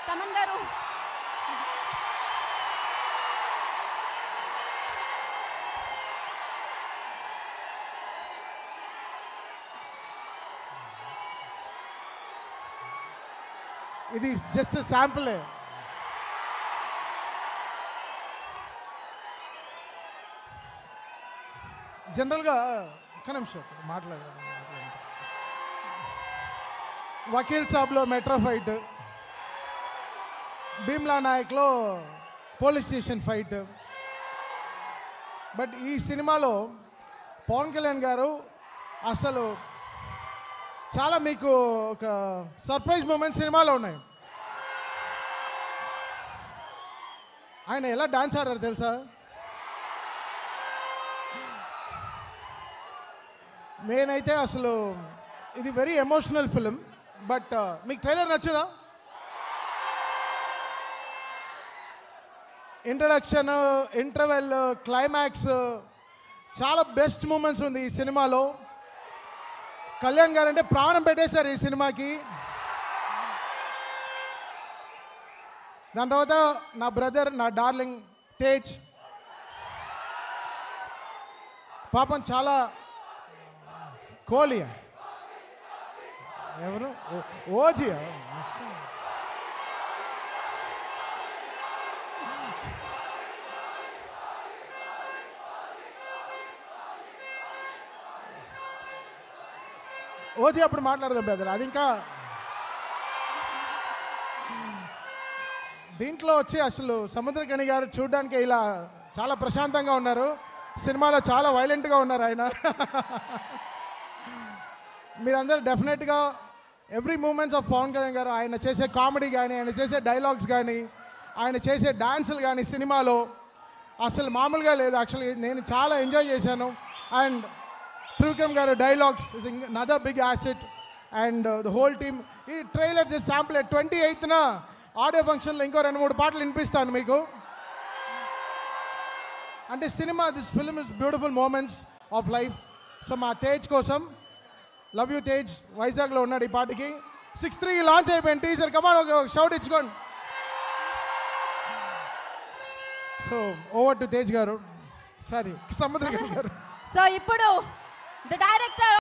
తమన్ గారు ఇది జస్ట్ శాంపులే జనరల్గా ఒక్క నిమిషం మాట్లాడారు వకీల్ సాబ్లో మెట్రో ఫైట్ భీమ్లా నాయక్లో పోలీస్ స్టేషన్ ఫైట్ బట్ ఈ సినిమాలో పవన్ కళ్యాణ్ గారు అసలు చాలా మీకు ఒక సర్ప్రైజ్ మూమెంట్ సినిమాలో ఉన్నాయి ఆయన ఎలా డాన్స్ ఆడారు తెలుసా నేనైతే అసలు ఇది వెరీ ఎమోషనల్ ఫిలిం బట్ మీకు ట్రైలర్ నచ్చదా ఇంట్రడక్షన్ ఇంటర్వెల్ క్లైమాక్స్ చాలా బెస్ట్ మూమెంట్స్ ఉంది ఈ సినిమాలో కళ్యాణ్ గారు అంటే ప్రాణం పెట్టేశారు ఈ సినిమాకి దాని తర్వాత నా బ్రదర్ నా డార్లింగ్ తేజ్ పాపం చాలా కోహ్లీయా ఎవరు ఓ- ఓజియా ఓజీ అప్పుడు మాట్లాడదాం బ్రదర్ అది ఇంకా దీంట్లో వచ్చి అసలు సముద్రకణి గారు చూడడానికి ఇలా చాలా ప్రశాంతంగా ఉన్నారు సినిమాలో చాలా వైలెంట్గా ఉన్నారు ఆయన మీరందరూ డెఫినెట్గా every moments of Pawan Kalyan garu ఆయన చేసే కామెడీ కానీ ఆయన చేసే డైలాగ్స్ కానీ ఆయన చేసే డాన్సులు కానీ సినిమాలో అసలు మామూలుగా లేదు యాక్చువల్లీ నేను చాలా ఎంజాయ్ చేశాను and Trivikram garu dialogues is another big asset and the whole team ఈ ట్రైలర్ దిస్ శాంపుల్ ట్వంటీ ఎయిత్న ఆడియో ఫంక్షన్లో ఇంకో రెండు మూడు పాటలు వినిపిస్తాను మీకు అంటే సినిమా this film is beautiful moments of life so మా తేజ్ కోసం లవ్ యూ తేజ్ వైజాగ్లో ఉన్నాడు ఈ పాటికి సిక్స్ త్రీ లాంచ్ అయిపోయింది టీజర్ కమాన్ ఒక షౌట్ ఇచ్చుకోండి సో ఓవర్ టు తేజ్ గారు సారీ సముద్ర గారు సో ఇప్పుడు ద డైరెక్టర్